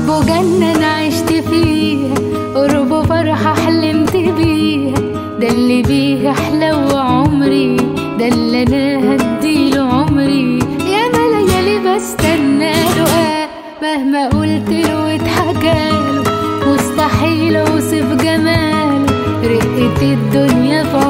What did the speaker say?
قربه جنة أنا عشت فيها قربه فرحة حلمت بيها ده اللي بيه أحلى عمري ده اللي أنا هديله عمري يا ليالي بستنى له مهما قلت له واتحكاله مستحيل أوصف جماله رقة الدنيا في